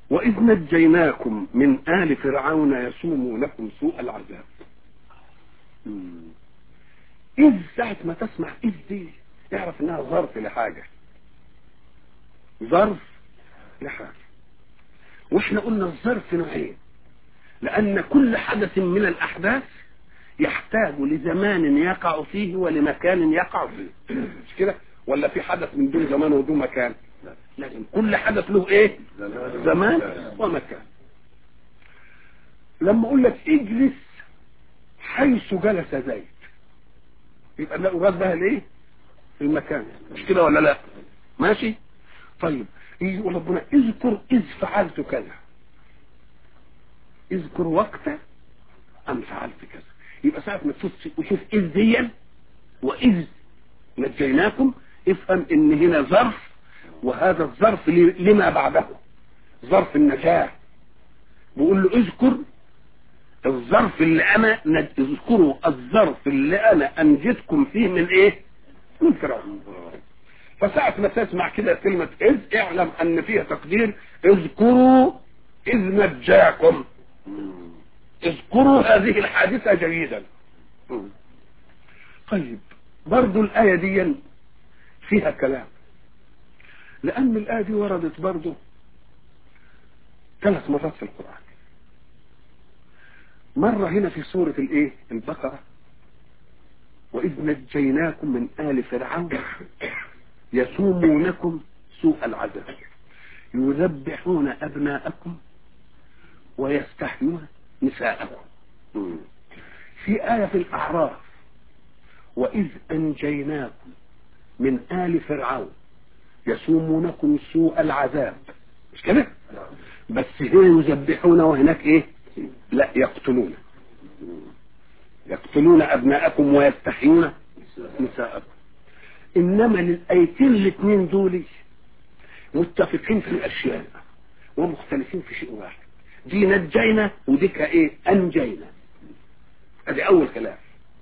وإذ نجيناكم من آل فرعون يسومونكم سوء العذاب مم. إذ ساعة ما تسمع إذ دي اعرف إنها ظرف لحاجة ظرف لحاجة وإحنا قلنا الظرف نوعين لأن كل حدث من الأحداث يحتاج لزمان يقع فيه ولمكان يقع فيه مش كده ولا في حدث من دون زمان ودون مكان لازم كل حدث له ايه زمان ومكان لما اقول لك اجلس حيث جلس زيد يبقى لا اراد بها الايه المكان مش كده ولا لا ماشي طيب يقول ربنا اذكر اذ فعلت كذا اذكر وقت ام فعلت كذا يبقى ساعة ما تشوف وشوف اذ ديا واذ نجيناكم افهم ان هنا ظرف وهذا الظرف لما بعده ظرف النجاة بيقول له اذكر الظرف اللي انا نج... اذكروا الظرف اللي انا انجدكم فيه من ايه من فرعون فساعة ما تسمع كده كلمة اذ اعلم ان فيها تقدير اذكروا اذ نجاكم اذكروا هذه الحادثة جيدا طيب برضو الآية دي فيها كلام لأن الآية دي وردت برضو ثلاث مرات في القرآن مرة هنا في سورة الإيه البقرة وإذ نجيناكم من آل فرعون يسومونكم سوء العذاب يذبحون أبناءكم ويستحيون نساءكم في آية في الأعراف وإذ أنجيناكم من آل فرعون يسومونكم سوء العذاب مش كده بس هنا يذبحون وهناك ايه لا يقتلون يقتلون أبناءكم ويستحيون نساءكم إنما للآيتين الاثنين دول متفقين في أشياء ومختلفين في شيء واحد دي نجينا ودي ايه انجينا ادي اول كلام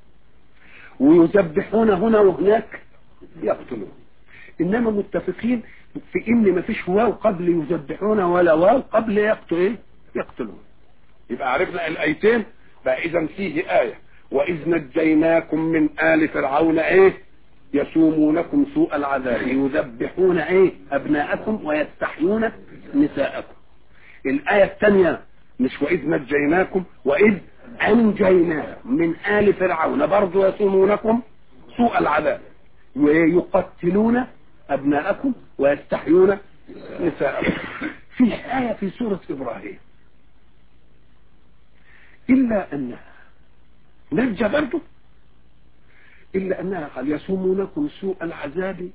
ويذبحون هنا وهناك يقتلون انما متفقين في ان ما فيش واو قبل يذبحون ولا واو قبل يقتل ايه يقتلون يبقى عرفنا الايتين بقى اذا فيه ايه واذ نجيناكم من ال فرعون ايه يسومونكم سوء العذاب يذبحون ايه ابناءكم ويستحيون نساءكم الآية الثانية مش وإذ نجيناكم وإذ أنجيناكم من آل فرعون برضو يسومونكم سوء العذاب ويقتلون أبناءكم ويستحيون نساءكم في آية في سورة إبراهيم إلا أنها نجى برضو إلا أنها قال يسومونكم سوء العذاب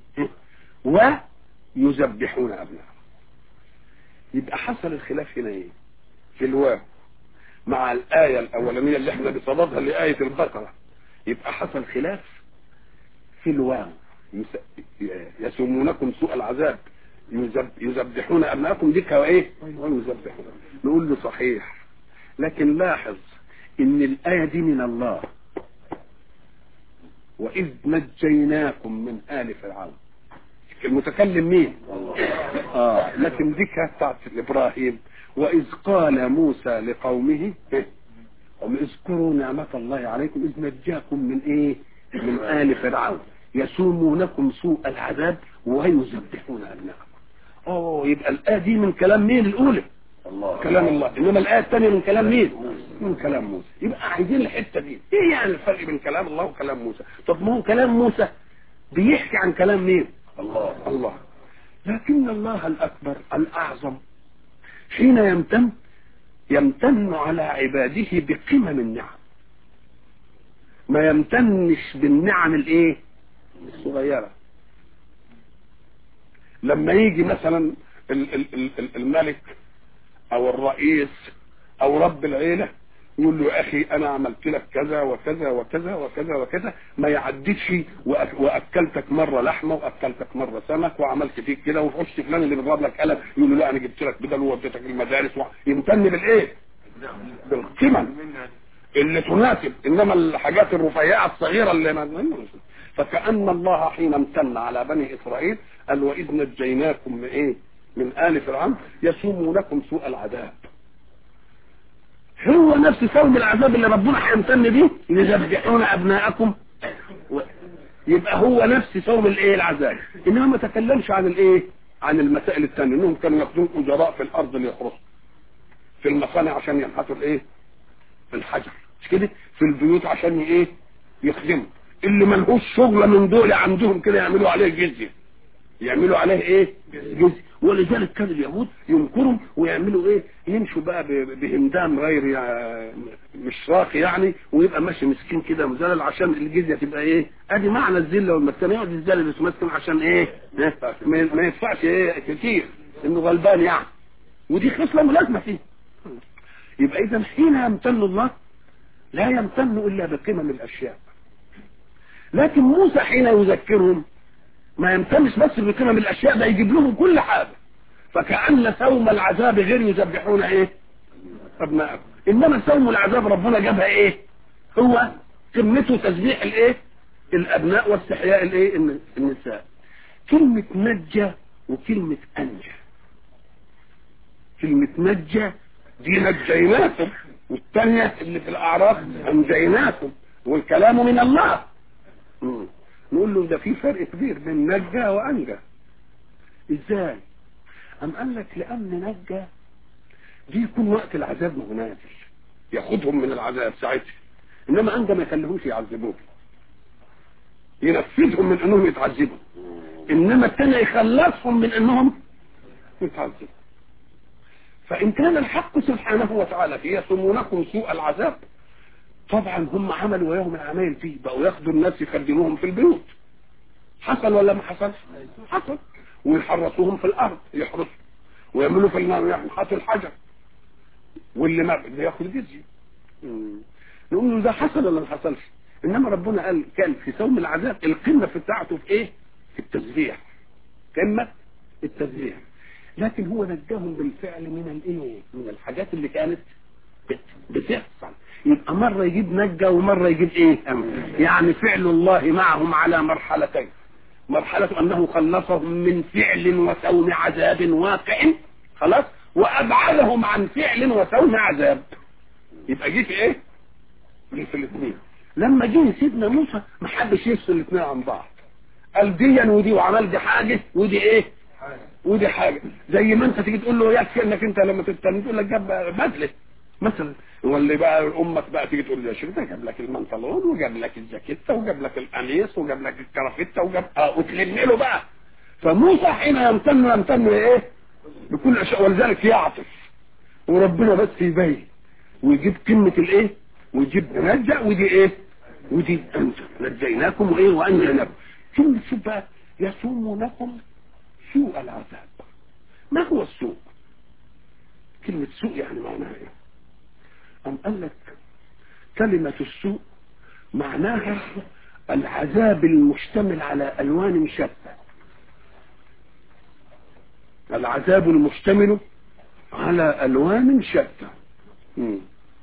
ويذبحون أبناءكم يبقى حصل الخلاف هنا ايه في الواو مع الآية الأولانية اللي احنا بصددها لآية البقرة يبقى حصل خلاف في الواو يسومونكم سوء العذاب يذب يذبحون أبناءكم ديك ايه ويذبحون نقول له صحيح لكن لاحظ ان الآية دي من الله وإذ نجيناكم من آل فرعون المتكلم مين آه لكن دي كانت بتاعت ابراهيم واذ قال موسى لقومه اذكروا نعمة الله عليكم اذ نجاكم من ايه من آل فرعون يسومونكم سوء العذاب ويذبحون ابناءكم اوه يبقى الآية دي من كلام مين الاولى الله كلام الله انما الآية الثانية من كلام مين من كلام موسى يبقى عايزين الحتة دي ايه يعني الفرق بين كلام الله وكلام موسى طب ما هو كلام موسى بيحكي عن كلام مين الله الله لكن الله الأكبر الأعظم حين يمتن يمتن على عباده بقمم النعم ما يمتنش بالنعم الايه الصغيرة لما يجي مثلا الملك او الرئيس او رب العيلة يقول له يا اخي انا عملت لك كذا وكذا وكذا وكذا وكذا ما يعديش واكلتك مره لحمه واكلتك مره سمك وعملت فيك كده وخش فلان اللي بيضرب لك قلم يقول له لا انا جبت لك بدل ووديتك المدارس يمتن بالايه؟ بالقمم اللي تناسب انما الحاجات الرفيعه الصغيره اللي ما فكأن الله حين امتن على بني اسرائيل قال واذ نجيناكم من ايه؟ من آل فرعون يسومونكم سوء العذاب هو نفس سوم العذاب اللي ربنا هيمتن بيه يذبحون ابناءكم و... يبقى هو نفس سوم الايه العذاب انما ما تكلمش عن الايه عن المسائل الثانيه انهم كانوا ياخذون اجراء في الارض ليخرصوا في المصانع عشان ينحتوا الايه الحجر مش كده في البيوت عشان ايه يخدموا اللي ملهوش شغله من دول عندهم كده يعملوا عليه جزيه يعملوا عليه ايه جزء ولذلك كان اليهود ينكروا ويعملوا ايه يمشوا بقى ب- بهمدان غير يع- مش راقي يعني ويبقى ماشي مسكين كده مذلل عشان الجزيه تبقى ايه ادي معنى الذله والمسكنه يقعد يتذلل ويتمسكن عشان ايه إيه؟ ما ما يدفعش ايه كتير انه غلبان يعني ودي خصله ملازمه فيه يبقى اذا حين يمتن الله لا يمتن الا بقمم الاشياء لكن موسى حين يذكرهم ما يمتنش بس بقمم الاشياء ده يجيب لهم كل حاجه فكأن سوم العذاب غير يذبحون ايه ابنائكم انما سوم العذاب ربنا جابها ايه هو قمته تسبيح الايه الابناء واستحياء الايه الن- النساء كلمة نجى وكلمة انجى كلمة نجى دي نجيناكم والثانية اللي في الاعراف انجيناكم والكلام من الله مم. نقول له ده في فرق كبير بين نجى وانجى ازاي ام قال لك لان نجى دي يكون وقت العذاب ما هو نازل ياخدهم من العذاب ساعتها انما انجى ما يخليهوش يعذبوه ينفذهم من انهم يتعذبوا انما التاني يخلصهم من انهم يتعذبوا فان كان الحق سبحانه وتعالى في يسمونكم سوء العذاب طبعا هم عملوا وياهم العمايل فيه بقوا ياخدوا الناس يخدموهم في البيوت حصل ولا ما حصلش حصل ويحرسوهم في الارض يحرسوا ويعملوا في النار يحطوا الحجر واللي ما بده ياخد جزيه مم. نقول له ده حصل ولا ما حصلش انما ربنا قال كان في سوم العذاب القمه في بتاعته في ايه في التسبيح قمه التسبيح لكن هو نجاهم بالفعل من الايه من الحاجات اللي كانت بت- بتحصل يبقى مرة يجيب نجا ومرة يجيب ايه امر يعني فعل الله معهم على مرحلتين مرحلة انه خلصهم من فعل وسوم عذاب واقع خلاص وابعدهم عن فعل وسوم عذاب يبقى جه في ايه جه في الاثنين لما جه سيدنا موسى ما حبش يفصل الاثنين عن بعض قال دي ودي وعمل دي حاجة ودي ايه ودي حاجة زي ما انت تيجي تقول له يكفي انك انت لما تستنى تقول لك جاب بدله مثلا واللي بقى امك بقى تيجي تقول له يا شيخ ده جاب لك المنطلون وجاب لك الجاكيته وجاب لك القميص وجاب لك الكرافته وجاب اه وتلم له بقى فموسى حين يمتن يمتن ايه بكل اشياء ولذلك يعطف وربنا بس يبين ويجيب كلمه الايه ويجيب نجا ودي ايه ودي انت نجيناكم وايه وانجيناكم كلمه شوف بقى يسومونكم سوء العذاب ما هو السوء كلمة سوء يعني معناها ايه أم قال لك كلمة السوء معناها العذاب المشتمل على ألوان شتى العذاب المشتمل على ألوان شتى مم.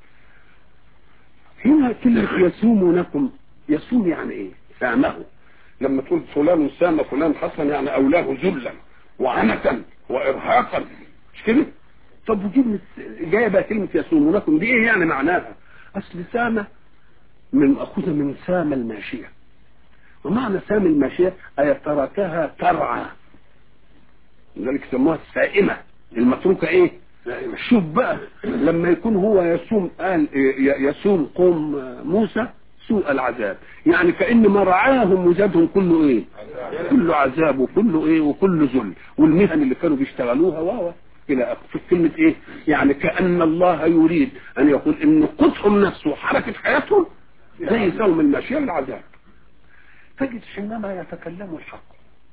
هنا كلمة يسومونكم يسوم يعني ايه سامه لما تقول فلان سام فلان حسن يعني أولاه ذلا وعنة وإرهاقا مش كده طب وكلمة جاية بقى كلمة يسومونكم دي ايه يعني معناها اصل سامة من مأخوذة من سام الماشية ومعنى سام الماشية أي تركها ترعى لذلك سموها السائمة المتروكة ايه شوف بقى لما يكون هو يسوم قال ي- يسوم قوم موسى سوء العذاب يعني كأن ما رعاهم وزادهم كله ايه كله عذاب وكله ايه وكله ذل والمهن اللي كانوا بيشتغلوها واو الى اخره شوف كلمه ايه يعني كان الله يريد ان يقول ان قطهم نفسه وحركه حياتهم زي سوم الماشيه العذاب تجد حينما يتكلم الحق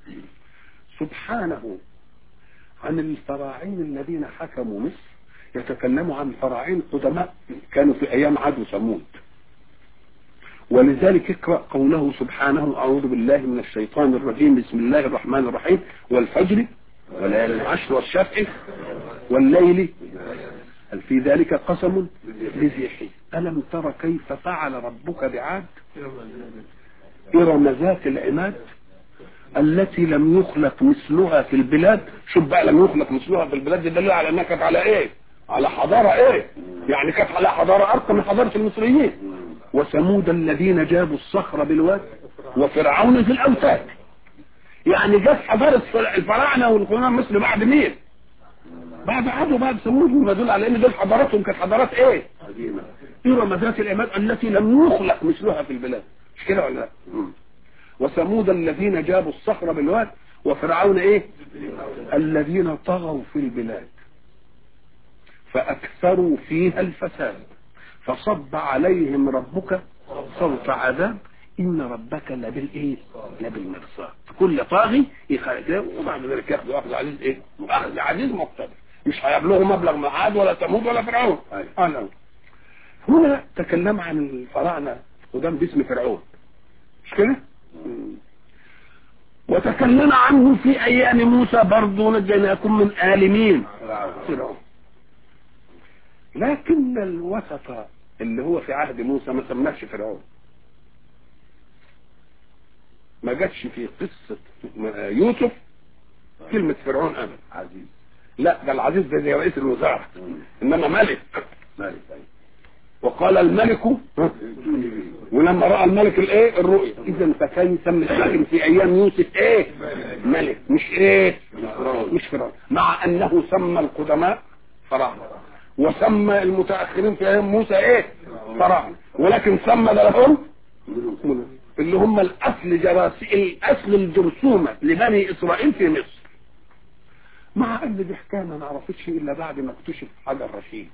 سبحانه عن الفراعين الذين حكموا مصر يتكلم عن فراعين قدماء كانوا في ايام عاد وثمود ولذلك اقرأ قوله سبحانه أعوذ بالله من الشيطان الرجيم بسم الله الرحمن الرحيم والفجر وليالي العشر والشفع والليل هل في ذلك قسم لذي حجر ألم تر كيف فعل ربك بعاد إرم ذات العماد التي لم يخلق مثلها في البلاد شوف بقى لم يخلق مثلها في البلاد دي دليل على انها كانت على ايه على حضارة ايه يعني كانت على حضارة ارقى من حضارة المصريين وثمود الذين جابوا الصخر بالواد وفرعون في الاوتاد يعني جت حضارة الفراعنة والقرون مصر بعد مين بعد عاد وبعد ثمود وما دول على ان دول حضاراتهم كانت حضارات ايه ارم ذات العماد التي لم يخلق مثلها في البلاد مش كده ولا لا وثمود الذين جابوا الصخر بالواد وفرعون ايه الذين طغوا في البلاد فاكثروا فيها الفساد فصب عليهم ربك صوت عذاب ان ربك لبالايه لبالمرصاد كل طاغي يخرج وبعد ذلك ياخذ اخذ عزيز ايه اخذ عزيز مقتدر مش هيبلغوا مبلغ من عاد ولا ثمود ولا فرعون آه هنا تكلم عن الفراعنه قدام باسم فرعون مش كده وتكلم عنه في ايام موسى برضه نجيناكم من ال مين فرعون لكن الوسط اللي هو في عهد موسى ما سماش فرعون ما جاتش في قصة يوسف كلمة فرعون أنا عزيز لا ده العزيز ده زي رئيس الوزراء إنما ملك ملك وقال الملك ولما رأى الملك الايه الرؤيا اذا فكان يسمي الحاكم في ايام يوسف ايه ملك مش ايه مش فرعون مع انه سمى القدماء فراعنه وسمى المتاخرين في ايام موسى ايه فراعنه ولكن سمى ده لهم اللي هم الاصل جراسي الاصل الجرثومه لبني اسرائيل في مصر مع ان دي حكايه ما نعرفتش الا بعد ما اكتشف حجر رشيد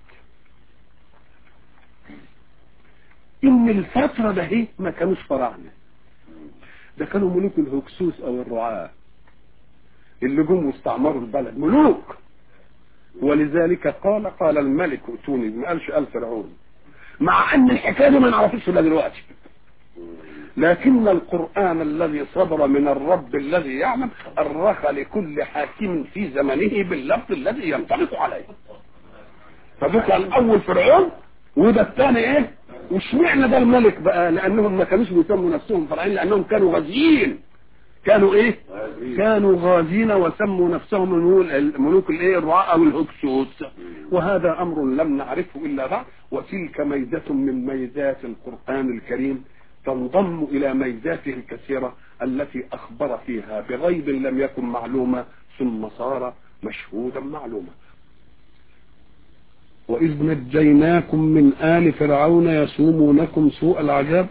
ان الفتره ده هي ما كانوش فراعنه ده كانوا ملوك الهكسوس او الرعاة اللي جم واستعمروا البلد ملوك ولذلك قال قال الملك ائتوني ما قالش قال فرعون مع ان الحكايه دي ما نعرفش الا دلوقتي لكن القرآن الذي صدر من الرب الذي يعلم أرخ لكل حاكم في زمنه باللفظ الذي ينطبق عليه فذكر الأول فرعون وده الثاني ايه واشمعنى ده الملك بقى لانهم ما كانوش بيسموا نفسهم فرعين لانهم كانوا غازيين كانوا ايه كانوا غازين وسموا نفسهم ملوك الايه الرعاء او الهكسوس وهذا امر لم نعرفه الا بعد وتلك ميزه من ميزات القران الكريم تنضم الى ميزاته الكثيره التي اخبر فيها بغيب لم يكن معلوما ثم صار مشهودا معلوما وإذ نجيناكم من آل فرعون يسومونكم سوء العذاب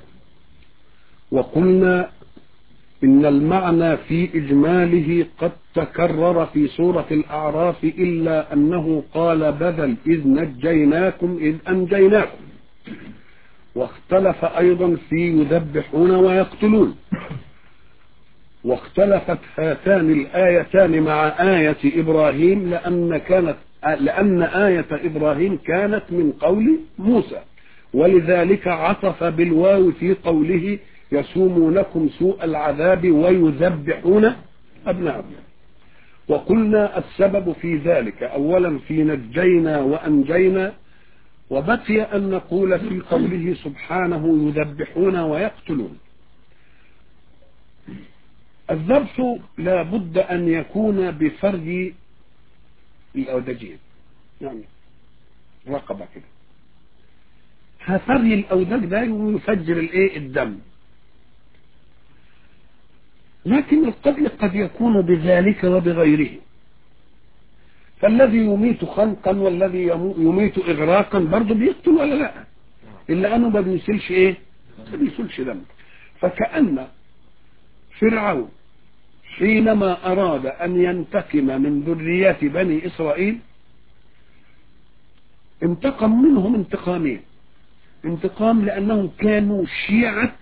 وقلنا إن المعنى في إجماله قد تكرر في سورة الأعراف إلا أنه قال بدل إذ نجيناكم إذ أنجيناكم واختلف أيضا في يذبحون ويقتلون واختلفت هاتان الآيتان مع آية إبراهيم لأن كانت لأن آية إبراهيم كانت من قول موسى ولذلك عطف بالواو في قوله يسومونكم سوء العذاب ويذبحون أبناءكم وقلنا السبب في ذلك أولا في نجينا وأنجينا وبقي أن نقول في قوله سبحانه يذبحون ويقتلون الذبح لا بد أن يكون بفرد الأودجين يعني رقبة كده هفري الأودج ده ويفجر الايه الدم لكن القتل قد يكون بذلك وبغيره فالذي يميت خنقا والذي يميت إغراقا برضه بيقتل ولا لا إلا أنه ما بيسلش إيه ما بيسلش دم فكأن فرعون حينما أراد أن ينتقم من ذريات بني إسرائيل انتقم منهم انتقامين انتقام لأنهم كانوا شيعة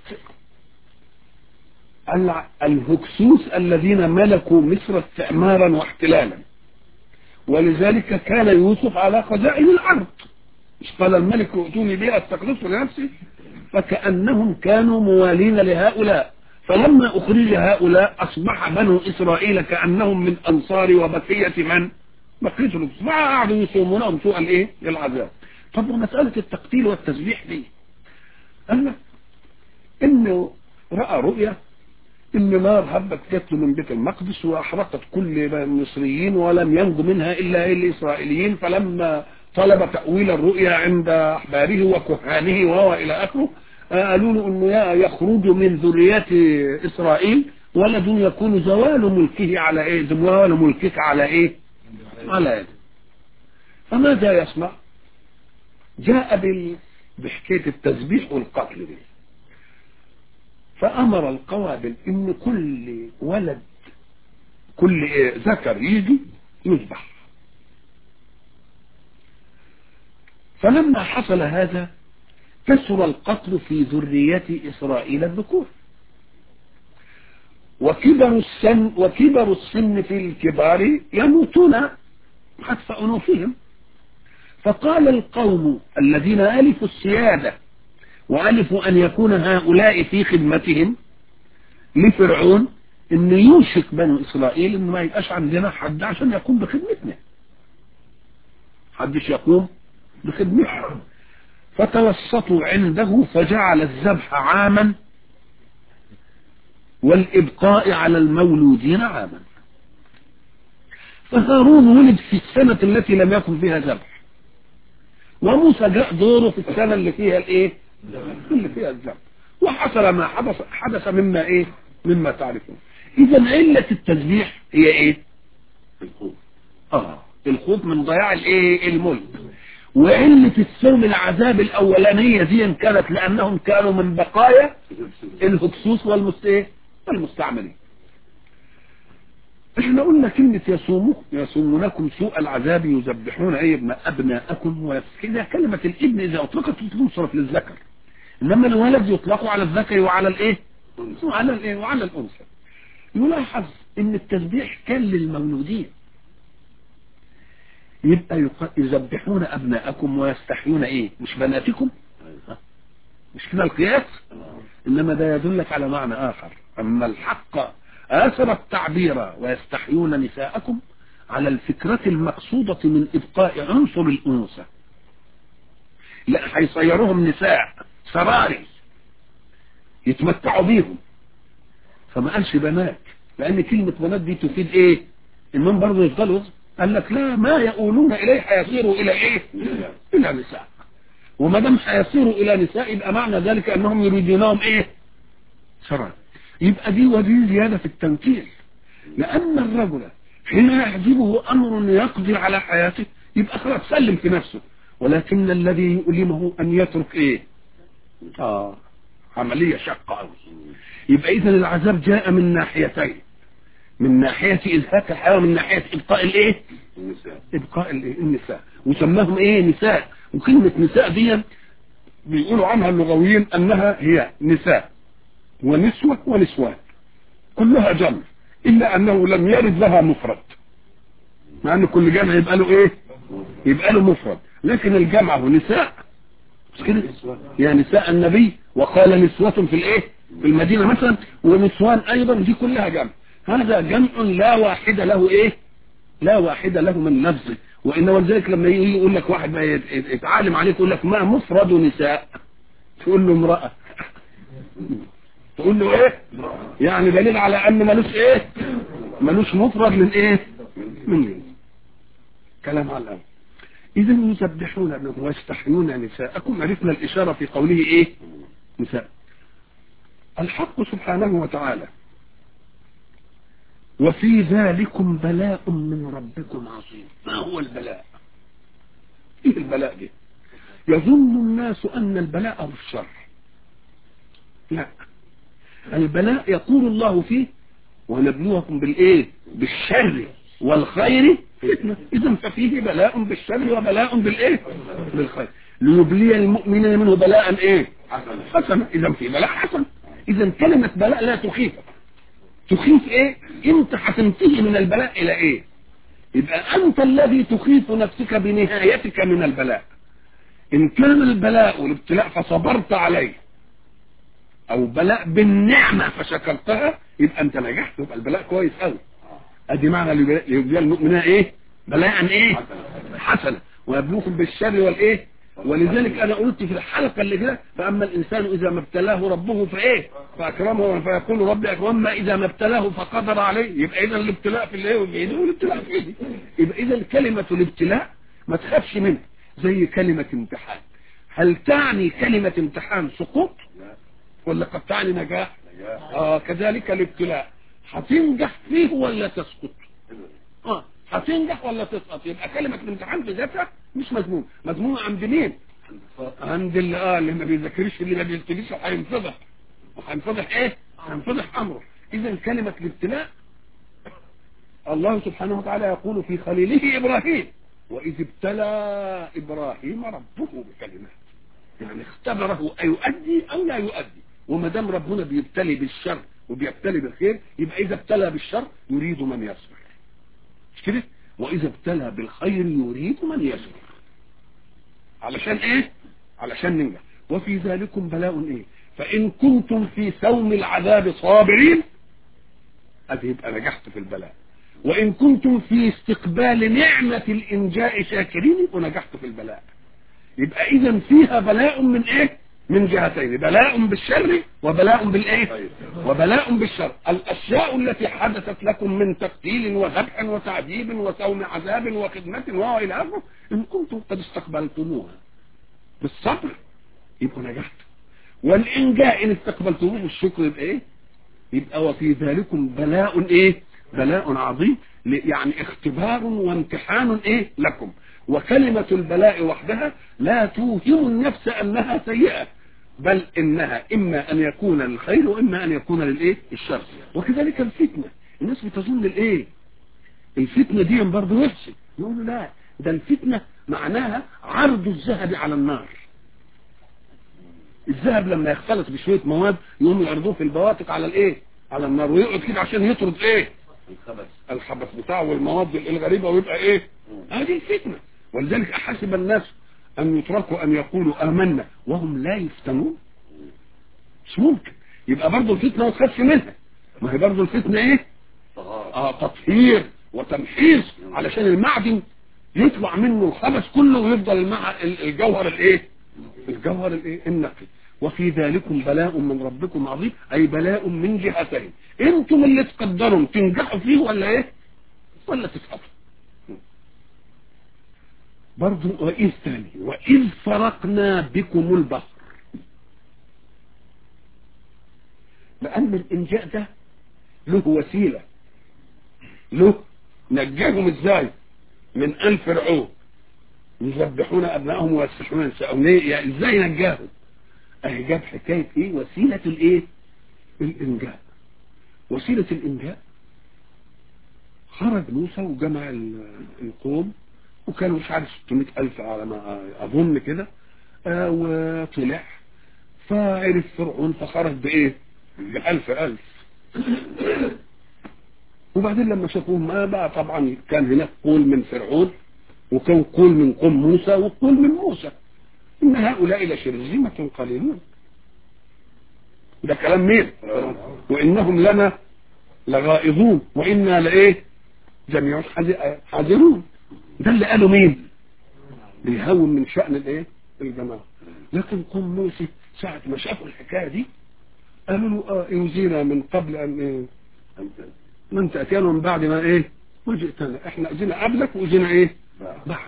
الهكسوس الذين ملكوا مصر استعمارا واحتلالا ولذلك كان يوسف على خزائن الأرض مش قال الملك ائتوني بها استخلصه لنفسي فكأنهم كانوا موالين لهؤلاء فلما أخرج هؤلاء أصبح بنو إسرائيل كأنهم من أنصار وبقية من بقية الأنصار قعدوا يصومونهم سوء الإيه العذاب طب ومسألة التقتيل والتسبيح دي قال لك إنه رأى رؤيا ان نار هبت جت من بيت المقدس واحرقت كل المصريين ولم ينجو منها الا الاسرائيليين فلما طلب تاويل الرؤيا عند احباره وكهانه وهو الى اخره قالوا له انه يخرج من ذريات اسرائيل ولد يكون زوال ملكه على ايه زوال ملكك على ايه على يده فماذا يصنع جاء بال... بحكايه التسبيح والقتل دي فامر القوابل ان كل ولد كل إيه ذكر يجي يذبح فلما حصل هذا كثر القتل في ذرية إسرائيل الذكور وكبر السن وكبر السن في الكبار يموتون خطف أنوفهم فقال القوم الذين ألفوا السيادة وألفوا أن يكون هؤلاء في خدمتهم لفرعون ان يوشك بنو اسرائيل ان ما يبقاش عندنا حد عشان يقوم بخدمتنا حدش يقوم بخدمتنا فتوسطوا عنده فجعل الذبح عاما والإبقاء على المولودين عاما فهارون ولد في السنة التي لم يكن فيها ذبح وموسى جاء دوره في السنة اللي فيها الايه اللي فيها الذبح وحصل ما حدث حدث مما ايه مما تعرفون اذا علة التسبيح هي ايه الخوف اه الخوف من ضياع الايه الملك وعلة السوم العذاب الأولانية دي كانت لأنهم كانوا من بقايا الهكسوس والمست والمستعملين احنا قلنا كلمة يصوموا يصومونكم سوء العذاب يذبحون اي ابن ابناءكم ويفسدها كلمة الابن اذا اطلقت تنصرف للذكر انما الولد يطلق على الذكر وعلى الايه وعلى الايه وعلى الانثى يلاحظ ان التسبيح كان للمولودين يبقى يذبحون ابناءكم ويستحيون ايه مش بناتكم مش كده القياس انما ده يدلك على معنى اخر اما الحق اثر التعبير ويستحيون نساءكم على الفكرة المقصودة من ابقاء عنصر الانوثة لا هيصيروهم نساء سراري يتمتعوا بيهم فما قالش بنات لان كلمة بنات دي تفيد ايه انهم برضه يفضلوا قال لك لا ما يقولون اليه هيصيروا الى ايه الى نساء وما دام هيصيروا الى نساء يبقى معنى ذلك انهم يريدونهم ايه سرا يبقى دي ودي زيادة في التنكيل لان الرجل حين يعجبه امر يقدر على حياته يبقى خلاص سلم في نفسه ولكن الذي يؤلمه ان يترك ايه اه عملية شقة قوي يبقى اذا العذاب جاء من ناحيتين من ناحية إزهاق الحياة ومن ناحية إبقاء الإيه؟ النساء إبقاء الإيه؟ النساء وسماهم إيه نساء وكلمة نساء دي بيقولوا عنها اللغويين أنها هي نساء ونسوة ونسوان كلها جمع إلا أنه لم يرد لها مفرد مع أن كل جمع يبقى له إيه؟ يبقى له مفرد لكن الجمع هو نساء مش كده؟ يا نساء النبي وقال نسوة في الإيه؟ في المدينة مثلا ونسوان أيضا دي كلها جمع هذا جمع لا واحد له ايه لا واحد له من نفسه وانما ذلك لما يجي يقول لك واحد ما يتعلم عليك يقول لك ما مفرد نساء تقول له امرأة تقول له ايه يعني دليل على ان ملوش ايه ملوش مفرد من ايه من إيه؟ كلام على الأول اذا يسبحون ويستحيون نساءكم عرفنا الاشارة في قوله ايه نساء الحق سبحانه وتعالى وفي ذلكم بلاء من ربكم عظيم ما هو البلاء ايه البلاء ده يظن الناس ان البلاء هو الشر لا البلاء يقول الله فيه ونبلوكم بالايه بالشر والخير فتنة اذا ففيه بلاء بالشر وبلاء بالايه بالخير ليبلي المؤمنين منه بلاء ايه حسنا اذا في بلاء حسن اذا كلمة بلاء لا تخيفك تخيف ايه انت هتنتهي من البلاء الى ايه يبقى انت الذي تخيف نفسك بنهايتك من البلاء ان كان البلاء والابتلاء فصبرت عليه او بلاء بالنعمة فشكرتها يبقى انت نجحت يبقى البلاء كويس قوي ادي معنى ليبلي المؤمنين ايه بلاء ايه حسنا ويبلوكم بالشر والايه ولذلك انا قلت في الحلقه اللي كده فاما الانسان اذا ما ابتلاه ربه فايه فاكرمه فيقول ربي اكرم واما اذا ما ابتلاه فقدر عليه يبقى اذا الابتلاء في الايه والبعيد والابتلاء في ايدي يبقى اذا كلمه الابتلاء ما تخافش منها زي كلمه امتحان هل تعني كلمه امتحان سقوط ولا قد تعني نجاح اه كذلك الابتلاء هتنجح فيه ولا تسقط اه هتنجح ولا تسقط يبقى كلمة الامتحان بذاتها مش مضمون مضمون عند مين عند اللي اه اللي ما بيذاكرش اللي ما بيبتليش هينفضح وهينفضح ايه هينفضح امره اذا كلمة الابتلاء الله سبحانه وتعالى يقول في خليله ابراهيم واذ ابتلى ابراهيم ربه بكلمات يعني اختبره ايؤدي او لا يؤدي وما دام ربنا بيبتلي بالشر وبيبتلي بالخير يبقى اذا ابتلى بالشر يريد من يصبر مش كده واذا ابتلى بالخير يريد من يصبر علشان ايه علشان ننجح وفي ذلكم بلاء ايه فان كنتم في سوم العذاب صابرين ادي يبقى نجحت في البلاء وان كنتم في استقبال نعمة الانجاء شاكرين يبقى نجحت في البلاء يبقى اذا فيها بلاء من ايه من جهتين بلاء بالشر وبلاء بالايه وبلاء بالشر الاشياء التي حدثت لكم من تقتيل وذبح وتعذيب وسوم عذاب وخدمة والى اخره ان كنتم قد استقبلتموها بالصبر يبقى نجحت والانجاء ان استقبلتموه بالشكر يبقى ايه يبقى وفي ذلكم بلاء ايه بلاء عظيم يعني اختبار وامتحان ايه لكم وكلمة البلاء وحدها لا توهم النفس انها سيئة بل انها اما ان يكون للخير واما ان يكون للايه الشر وكذلك الفتنة الناس بتظن الايه الفتنة دي برضه وحشة يقولوا لا ده الفتنة معناها عرض الذهب على النار الذهب لما يختلط بشوية مواد يقوم يعرضوه في البواتق على الايه على النار ويقعد كده عشان يطرد ايه الخبث الخبث بتاعه والمواد الغريبة ويبقى ايه هذه الفتنة ولذلك احسب الناس ان يتركوا ان يقولوا امنا وهم لا يفتنون مش ممكن يبقى برضه الفتنة ما تخافش منها ما هي برضه الفتنة ايه طهارة اه تطهير وتمحيص علشان المعدن يطلع منه الخبث كله ويفضل المع... الجوهر الايه الجوهر الايه النقي وفي ذلكم بلاء من ربكم عظيم اي بلاء من جهتين انتم اللي تقدروا تنجحوا فيه ولا ايه ولا تسقطوا برضو واذ ثاني واذ فرقنا بكم البحر لان الانجاء ده له وسيله له نجاهم ازاي من آل فرعون يذبحون ابنائهم ويستحيون نساءهم ليه يعني ازاي نجاهم اهي جاب حكايه ايه وسيله الايه الانجاء وسيله الانجاء خرج موسى وجمع ال- القوم وكانوا مش عارف 600 ألف على ما أظن كده آه وطلع فعرف فرعون فخرج بإيه؟ بألف ألف وبعدين لما شافوهم ما بقى طبعا كان هناك قول من فرعون وكان قول من قوم موسى وقول من موسى إن هؤلاء لشرذمة قليلون ده كلام مين وإنهم لنا لغائظون وإنا لإيه جميع حاذ- حاذرون ده اللي قالوا مين بيهون من شأن الإيه الجماعة لكن قوم موسى ساعة ما شافوا الحكاية دي قالوا له آه يوزينا من قبل أن إيه أنت من تأتينا من بعد ما ايه ما جئتنا احنا اذينا قبلك واذينا ايه بعد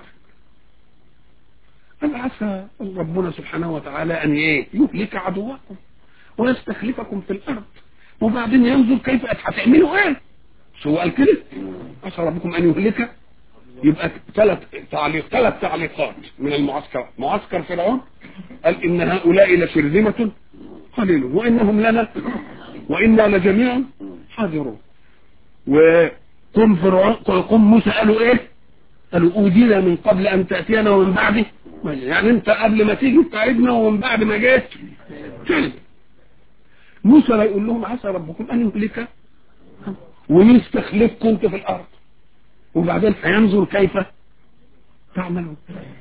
قال عسى ربنا سبحانه وتعالى ان ايه يهلك عدوكم ويستخلفكم في الارض وبعدين ينظر كيف هتعملوا ايه شو قال كده عسى ربكم ان يهلك يبقى ثلاث تعليق ثلاث تعليقات من المعسكر معسكر فرعون قال ان هؤلاء لشرذمة قليل وانهم لنا وانا لجميع حاضرون وقم فرعون قم موسى قالوا ايه قالوا اوذينا من قبل ان تاتينا ومن بعد ما جاء. يعني انت قبل ما تيجي تعبنا ومن بعد ما جيت تعب موسى لا يقول لهم عسى ربكم ان يهلك ويستخلفكم انت في الارض وبعدين هينظر كيف تعملون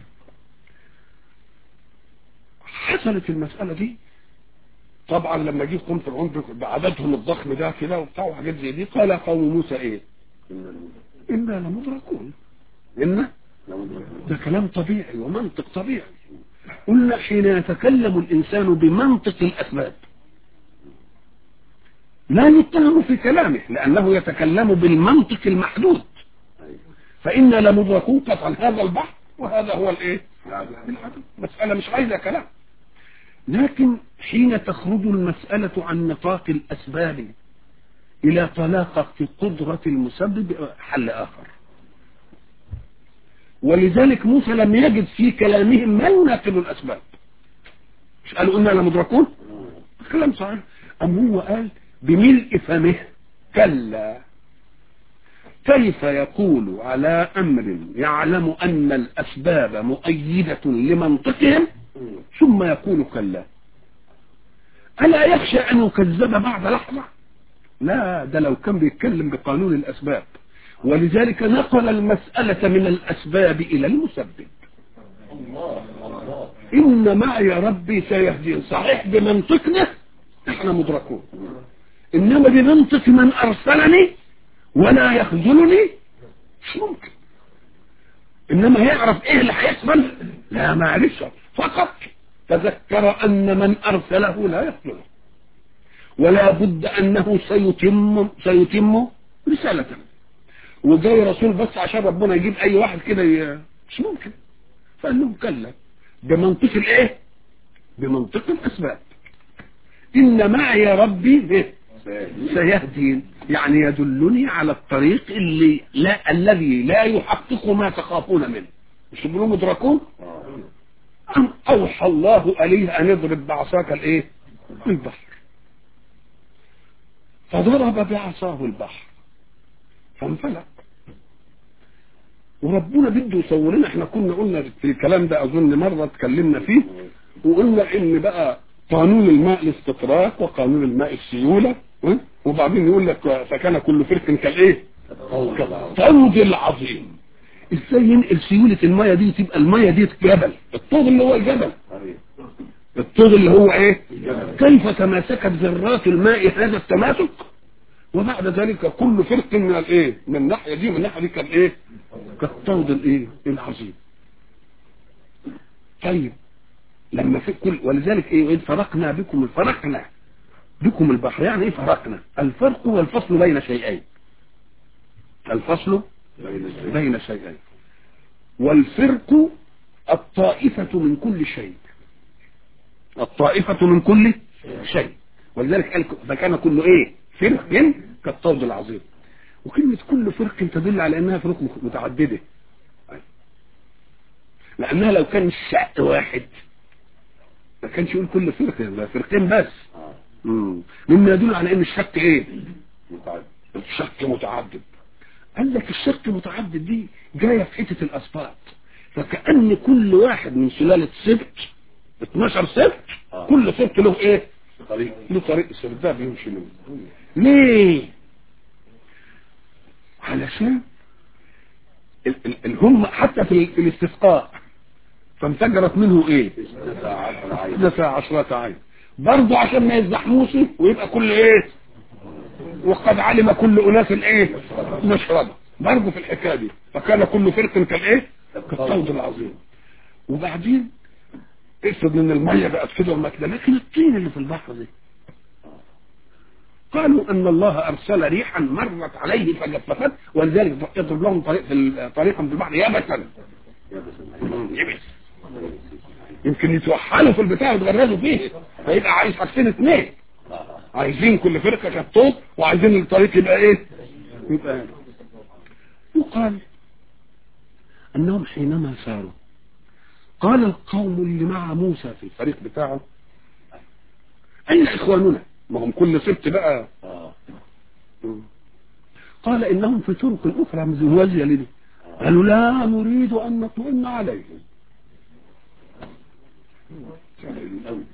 حصلت المسألة دي طبعا لما جه قوم فرعون بعددهم الضخم ده كده وبتاع وحاجات زي دي قال قوم موسى ايه إن إنا لمدركون إن لو ده كلام طبيعي ومنطق طبيعي قلنا حين يتكلم الإنسان بمنطق الأسباب لا يتهم في كلامه لأنه يتكلم بالمنطق المحدود فإن لمدركون قطعا هذا البحث وهذا هو الإيه؟ العدو مسألة مش عايزة كلام لكن حين تخرج المسألة عن نطاق الأسباب إلى طلاقة في قدرة المسبب حل آخر ولذلك موسى لم يجد في كلامهم ما يناقض الأسباب مش قالوا إنا لمدركون كلام صحيح أم هو قال بملء فمه كلا كيف يقول على أمر يعلم أن الأسباب مؤيدة لمنطقهم ثم يقول كلا ألا يخشى أن يكذب بعد لحظة لا ده لو كان بيتكلم بقانون الأسباب ولذلك نقل المسألة من الأسباب إلى المسبب الله الله إن معي ربي سيهدين صحيح بمنطقنا احنا مدركون إنما بمنطق من أرسلني ولا يخذلني مش ممكن إنما يعرف إيه اللي هيحصل لا معلش فقط تذكر أن من أرسله لا يخذله ولا بد أنه سيتم سيتم رسالته وجاي رسول بس عشان ربنا يجيب أي واحد كده ي- مش ممكن فقال لهم كلا بمنطق الايه بمنطق الاسباب ان معي ربي به سيهدين يعني يدلني على الطريق اللي لا الذي لا يحقق ما تخافون منه مش تقولوا مدركون أم أوحى الله إليه أن يضرب بعصاك الإيه؟ البحر فضرب بعصاه البحر فانفلق وربنا بده يصور لنا احنا كنا قلنا في الكلام ده اظن مره اتكلمنا فيه وقلنا ان بقى قانون الماء الاستطراق وقانون الماء السيوله اه؟ وبعدين يقول لك فكان كل فرق كالايه؟ كالطود العظيم ازاي ينقل سيوله الميه دي تبقى الميه دي جبل الطود اللي هو الجبل الطود اللي هو ايه كيف تماسكت ذرات الماء هذا التماسك وبعد ذلك كل فرق من الايه من الناحيه دي من الناحيه دي كان ايه كالطود الايه العظيم طيب لما في كل ولذلك ايه إذ فرقنا بكم فرقنا بكم البحر يعني ايه فرقنا الفرق هو الفصل بين شيئين الفصل بين شيئين والفرق الطائفة من كل شيء الطائفة من كل شيء ولذلك قال فكان كل ايه فرق كالطود العظيم وكلمة كل فرق تدل على انها فروق متعددة لانها لو كان الشق واحد ما كانش يقول كل فرق ده فرقين بس مم. مما يدل على ان الشك ايه متعدد الشك متعدد قال لك الشك متعدد دي جايه في حته الاسباط فكأن كل واحد من سلالة سبت 12 سبت آه. كل سبت له ايه طريق له طريق السبت ده بيمشي منه ليه علشان ال- ال- الهم حتى في ال- في الاستسقاء فانفجرت منه ايه اثنتا عشر عين اثنتا عشرة عين برضه عشان ما يزحموش ويبقى كل ايه وقد علم كل اناس ايه نشرب برضه في الحكايه دي فكان كل فرق كالايه كالطود العظيم وبعدين افرض ان الميه بقت كده وما كده لكن الطين اللي في البحر دي قالوا ان الله ارسل ريحا مرت عليه فجففت ولذلك يضرب لهم طريق في ال- طريقا في البحر يابسا يبس يمكن يتوحلوا في البتاع ويتغرزوا فيه فيبقى عايز حاجتين اثنين عايزين كل فرقه كالطوب وعايزين الطريق يبقى ايه يبقى يقال انهم حينما ساروا قال القوم اللي مع موسى في الفريق بتاعه اين اخواننا ما هم كل سبت بقى اه قال انهم في طرق اخرى موازيه لنا قالوا لا نريد ان نطمئن عليهم سهل قوي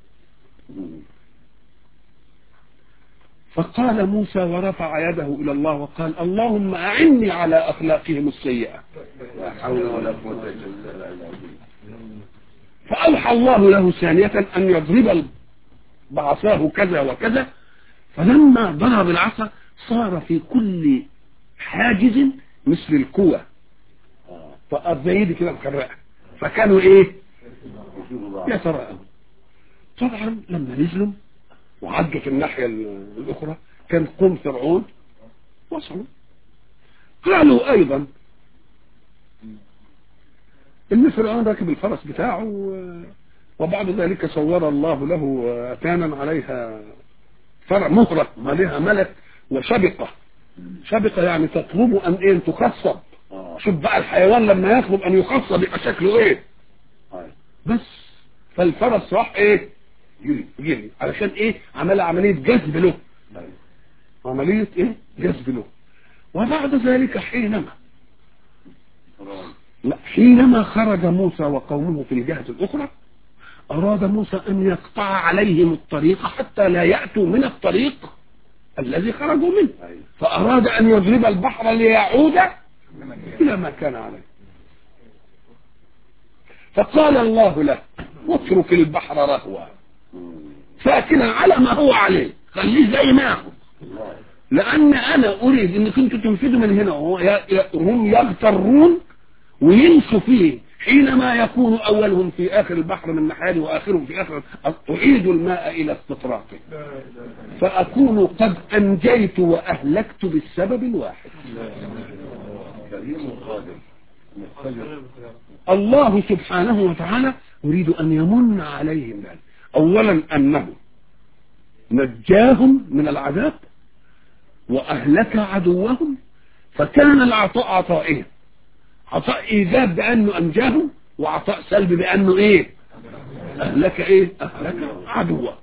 فقال موسى ورفع يده الى الله وقال اللهم اعني على اخلاقهم السيئه لا حول ولا قوة الا بالله العظيم فأوحى الله له ثانية أن يضرب بعصاه كذا وكذا فلما ضرب العصا صار في كل حاجز مثل القوة اه فالزايد كده مكرقة فكانوا ايه يتراءوا طبعا لما نزلوا وعدوا في الناحية ال- الأخرى كان قوم فرعون وصلوا قالوا أيضا إن فرعون راكب الفرس بتاعه و- وبعد ذلك صور الله له أتانا عليها فرع مهرة عليها ملك وشبقة شبقة يعني تطلب أن إيه تخصب اه شوف بقى الحيوان لما يطلب أن يخصب يبقى شكله إيه أيوة. بس فالفرس راح إيه يجري يجري علشان إيه عمل عملية جذب له أيوة. عملية إيه جذب له وبعد ذلك حينما فرعون. لا حينما خرج موسى وقومه في الجهة الأخرى أراد موسى أن يقطع عليهم الطريق حتى لا يأتوا من الطريق الذي خرجوا منه أيوة. فأراد أن يضرب البحر ليعود إلى ما كان عليه فقال الله له اترك البحر رهوا مم. ساكنا على ما هو عليه خليه زي ما هو الله. لأن أنا أريد أن كنتوا تنفذوا من هنا وهو ي- ي- هم يغترون وينسوا فيه حينما يكون أولهم في آخر البحر من نحال وآخرهم في آخر أعيد الماء إلى استطراقه فأكون قد أنجيت وأهلكت بالسبب الواحد كريم قادر مقتدر الله سبحانه وتعالى يريد أن يمن عليهم ذلك أولا أنه نجاهم من العذاب وأهلك عدوهم فكان العطاء عطائين عطاء إيجاب بأنه أنجاهم وعطاء سلبي بأنه إيه أهلك إيه أهلك عدوه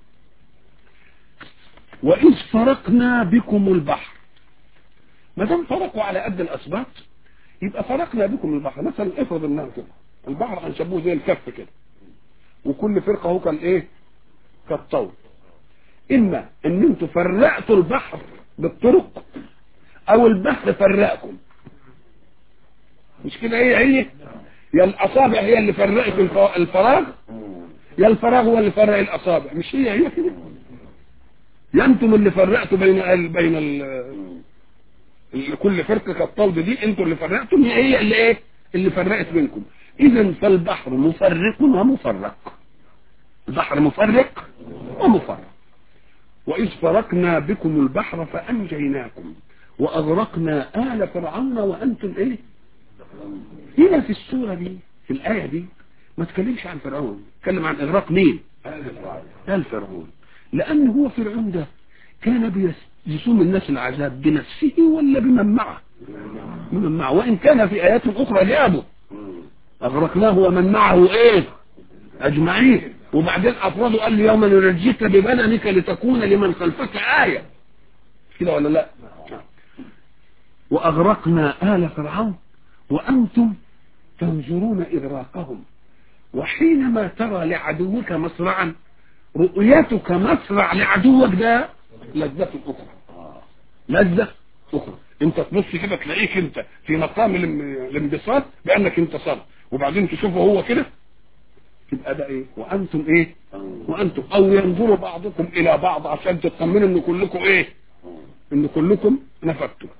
وإذ فرقنا بكم البحر ما دام فرقوا على قد الأسباب يبقى فرقنا بكم البحر مثلا افرض انها كده البحر هنشبوه زي الكف كده وكل فرقه هو كان ايه كالطول اما ان انتوا فرقتوا البحر بالطرق او البحر فرقكم مش كده هي هي يا الاصابع هي اللي فرقت الف- الفراغ مم. يا الفراغ هو اللي فرق الاصابع مش هي هي كده يا انتم اللي فرقتوا بين ال بين ال مم. اللي كل فرقه كالطود دي انتوا اللي فرقتم هي هي اللي ايه اللي فرقت بينكم اذا فالبحر مفرق ومفرق البحر مفرق ومفرق واذ فرقنا بكم البحر فانجيناكم واغرقنا ال فرعون وانتم ايه هنا في السوره دي في الايه دي ما تكلمش عن فرعون تكلم عن اغراق مين هذا فرعون. قال فرعون لأن هو فرعون ده كان بيس- يسوم الناس العذاب بنفسه ولا بمن معه بمن معه وإن كان في آيات أخرى جابه مم. أغرقناه ومن معه إيه أجمعين وبعدين أفرادوا قال لي يوم ننجيك ببدنك لتكون لمن خلفك آية كده ولا لا وأغرقنا آل فرعون وأنتم تنظرون إغراقهم وحينما ترى لعدوك مصرعا رؤيتك مصرع لعدوك ده لذة أخرى آه. لذة أخرى انت تبص كده تلاقيك انت في مقام الام- الانبساط بأنك انتصرت وبعدين تشوفه هو كده تبقى ده ايه وانتم ايه مم. وانتم او ينظر بعضكم الى بعض عشان تطمنوا ان كلكم ايه مم. ان كلكم نفدتم